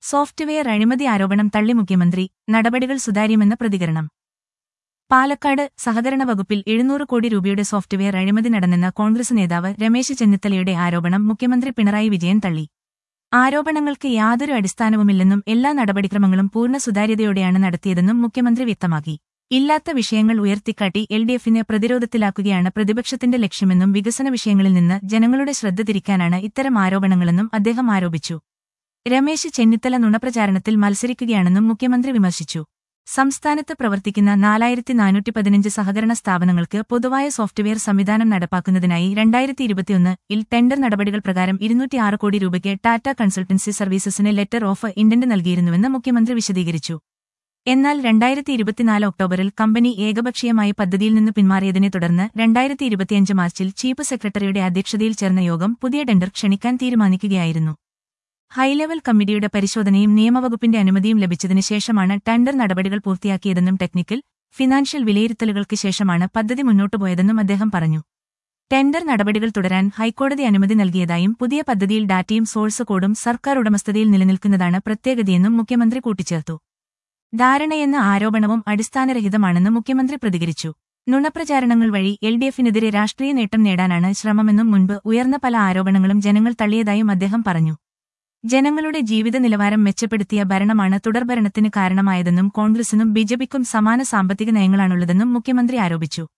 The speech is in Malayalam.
സോഫ്റ്റ്വെയർ അഴിമതി ആരോപണം തള്ളി മുഖ്യമന്ത്രി നടപടികൾ സുതാര്യമെന്ന പ്രതികരണം പാലക്കാട് സഹകരണ വകുപ്പിൽ എഴുന്നൂറ് കോടി രൂപയുടെ സോഫ്റ്റ്വെയർ അഴിമതി നടന്നെന്ന കോൺഗ്രസ് നേതാവ് രമേശ് ചെന്നിത്തലയുടെ ആരോപണം മുഖ്യമന്ത്രി പിണറായി വിജയൻ തള്ളി ആരോപണങ്ങൾക്ക് യാതൊരു അടിസ്ഥാനവുമില്ലെന്നും എല്ലാ നടപടിക്രമങ്ങളും പൂർണ്ണ സുതാര്യതയോടെയാണ് നടത്തിയതെന്നും മുഖ്യമന്ത്രി വ്യക്തമാക്കി ഇല്ലാത്ത വിഷയങ്ങൾ ഉയർത്തിക്കാട്ടി എൽ ഡി എഫിനെ പ്രതിരോധത്തിലാക്കുകയാണ് പ്രതിപക്ഷത്തിന്റെ ലക്ഷ്യമെന്നും വികസന വിഷയങ്ങളിൽ നിന്ന് ജനങ്ങളുടെ ശ്രദ്ധ തിരിക്കാനാണ് ഇത്തരം ആരോപണങ്ങളെന്നും അദ്ദേഹം ആരോപിച്ചു രമേശ് ചെന്നിത്തല നുണപ്രചാരണത്തിൽ മത്സരിക്കുകയാണെന്നും മുഖ്യമന്ത്രി വിമർശിച്ചു സംസ്ഥാനത്ത് പ്രവർത്തിക്കുന്ന നാലായിരത്തി നാനൂറ്റി പതിനഞ്ച് സഹകരണ സ്ഥാപനങ്ങൾക്ക് പൊതുവായ സോഫ്റ്റ്വെയർ സംവിധാനം നടപ്പാക്കുന്നതിനായി രണ്ടായിരത്തി ഇരുപത്തിയൊന്ന് ഇൽ ടെൻഡർ നടപടികൾ പ്രകാരം ഇരുന്നൂറ്റിയാറ് കോടി രൂപയ്ക്ക് ടാറ്റ കൺസൾട്ടൻസി സർവീസസിന് ലെറ്റർ ഓഫ് ഇന്റന്റ് നൽകിയിരുന്നുവെന്ന് മുഖ്യമന്ത്രി വിശദീകരിച്ചു എന്നാൽ രണ്ടായിരത്തി ഇരുപത്തിനാല് ഒക്ടോബറിൽ കമ്പനി ഏകപക്ഷീയമായി പദ്ധതിയിൽ നിന്ന് പിന്മാറിയതിനെ തുടർന്ന് രണ്ടായിരത്തി ഇരുപത്തിയഞ്ച് മാർച്ചിൽ ചീഫ് സെക്രട്ടറിയുടെ അധ്യക്ഷതയിൽ ചേർന്ന യോഗം പുതിയ ടെൻഡർ ക്ഷണിക്കാൻ തീരുമാനിക്കുകയായിരുന്നു ഹൈലെവൽ കമ്മിറ്റിയുടെ പരിശോധനയും നിയമവകുപ്പിന്റെ അനുമതിയും ലഭിച്ചതിന് ശേഷമാണ് ടെൻഡർ നടപടികൾ പൂർത്തിയാക്കിയതെന്നും ടെക്നിക്കൽ ഫിനാൻഷ്യൽ വിലയിരുത്തലുകൾക്ക് ശേഷമാണ് പദ്ധതി മുന്നോട്ടുപോയതെന്നും അദ്ദേഹം പറഞ്ഞു ടെൻഡർ നടപടികൾ തുടരാൻ ഹൈക്കോടതി അനുമതി നൽകിയതായും പുതിയ പദ്ധതിയിൽ ഡാറ്റയും സോഴ്സ് കോഡും സർക്കാർ ഉടമസ്ഥതയിൽ നിലനിൽക്കുന്നതാണ് പ്രത്യേകതയെന്നും മുഖ്യമന്ത്രി കൂട്ടിച്ചേർത്തു ധാരണയെന്ന ആരോപണവും അടിസ്ഥാനരഹിതമാണെന്ന് മുഖ്യമന്ത്രി പ്രതികരിച്ചു നുണപ്രചാരണങ്ങൾ വഴി എൽ ഡി എഫിനെതിരെ രാഷ്ട്രീയ നേട്ടം നേടാനാണ് ശ്രമമെന്നും മുൻപ് ഉയർന്ന പല ആരോപണങ്ങളും ജനങ്ങൾ തള്ളിയതായും അദ്ദേഹം പറഞ്ഞു ജനങ്ങളുടെ ജീവിത നിലവാരം മെച്ചപ്പെടുത്തിയ ഭരണമാണ് തുടർഭരണത്തിന് കാരണമായതെന്നും കോൺഗ്രസിനും ബിജെപിക്കും സമാന സാമ്പത്തിക നയങ്ങളാണുള്ളതെന്നും മുഖ്യമന്ത്രി ആരോപിച്ചു